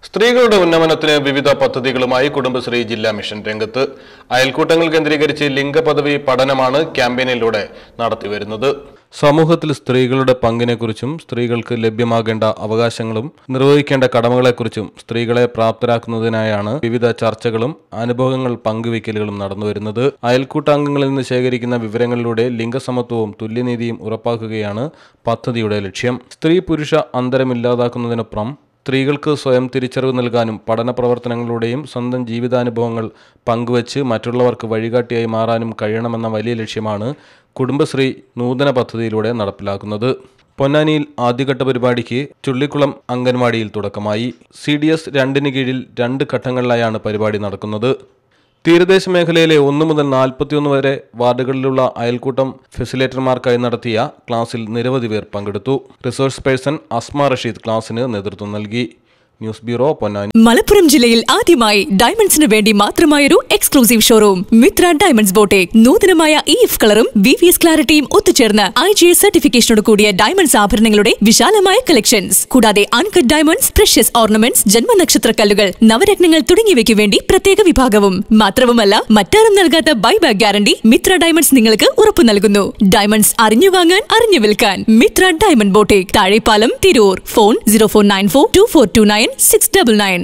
സ്ത്രീകളുടെ ഉന്നമനത്തിന് വിവിധ പദ്ധതികളുമായി കുടുംബശ്രീ ജില്ലാ മിഷൻ രംഗത്ത് അയൽക്കൂട്ടങ്ങൾ കേന്ദ്രീകരിച്ച് ലിംഗപദവി പഠനമാണ് ക്യാമ്പയിനിലൂടെ നടത്തിവരുന്നത് സമൂഹത്തിൽ സ്ത്രീകളുടെ പങ്കിനെക്കുറിച്ചും സ്ത്രീകൾക്ക് ലഭ്യമാകേണ്ട അവകാശങ്ങളും നിർവഹിക്കേണ്ട കടമകളെക്കുറിച്ചും സ്ത്രീകളെ പ്രാപ്തരാക്കുന്നതിനായാണ് വിവിധ ചർച്ചകളും അനുഭവങ്ങൾ പങ്കുവയ്ക്കലുകളും നടന്നുവരുന്നത് അയൽക്കൂട്ടാംഗങ്ങളിൽ നിന്ന് ശേഖരിക്കുന്ന വിവരങ്ങളിലൂടെ ലിംഗസമത്വവും തുല്യനീതിയും ഉറപ്പാക്കുകയാണ് പദ്ധതിയുടെ ലക്ഷ്യം സ്ത്രീ പുരുഷ അന്തരമില്ലാതാക്കുന്നതിനൊപ്പം സ്ത്രീകൾക്ക് സ്വയം തിരിച്ചറിവ് നൽകാനും പഠന പ്രവർത്തനങ്ങളിലൂടെയും സ്വന്തം ജീവിതാനുഭവങ്ങൾ പങ്കുവച്ച് മറ്റുള്ളവർക്ക് വഴികാട്ടിയായി മാറാനും കഴിയണമെന്ന വലിയ ലക്ഷ്യമാണ് കുടുംബശ്രീ നൂതന പദ്ധതിയിലൂടെ നടപ്പിലാക്കുന്നത് പൊന്നാനിയിൽ ആദ്യഘട്ട പരിപാടിക്ക് ചുള്ളിക്കുളം അംഗൻവാടിയിൽ തുടക്കമായി സി ഡി എസ് രണ്ടിന് കീഴിൽ രണ്ട് ഘട്ടങ്ങളിലായാണ് പരിപാടി നടക്കുന്നത് തീരദേശ മേഖലയിലെ ഒന്ന് മുതൽ നാൽപ്പത്തിയൊന്ന് വരെ വാർഡുകളിലുള്ള അയൽക്കൂട്ടം ഫെസിലേറ്റർമാർക്കായി നടത്തിയ ക്ലാസ്സിൽ നിരവധി പേർ പങ്കെടുത്തു റിസോഴ്സ് പേഴ്സൺ അസ്മ റഷീദ് ക്ലാസ്സിന് നേതൃത്വം നൽകി ന്യൂസ് ബ്യൂറോ പൊന്നാനി മലപ്പുറം ജില്ലയിൽ ആദ്യമായി ഡയമണ്ട്സിന് വേണ്ടി മാത്രമായൊരു exclusive showroom Mitra diamonds boutique നൂതനമായ ഇ എഫ് കളറും വി വി എസ് ക്ലാരിറ്റിയും ഒത്തുചേർന്ന് ഐ ജി എസ് സർട്ടിഫിക്കേഷനോട് കൂടിയ ഡയമണ്ട്സ് ആഭരണങ്ങളുടെ വിശാലമായ കളക്ഷൻസ് കൂടാതെ അൺകട്ട് ഡയമണ്ട്സ് പ്രഷ്യസ് ഓർണമെന്റ്സ് ജന്മനക്ഷത്ര കല്ലുകൾ നവരത്നങ്ങൾ തുടങ്ങിയവയ്ക്ക് വേണ്ടി പ്രത്യേക വിഭാഗവും മാത്രവുമല്ല മറ്റാരും നൽകാത്ത ബൈബാക്ക് ഗ്യാരണ്ടി മിത്ര ഡയമണ്ട്സ് നിങ്ങൾക്ക് ഉറപ്പു നൽകുന്നു ഡയമണ്ട്സ് അറിഞ്ഞു വാങ്ങാൻ അറിഞ്ഞു വിൽക്കാൻ Mitra diamond boutique Thazhepalam Tirur phone zero four nine four two four two nine six double nine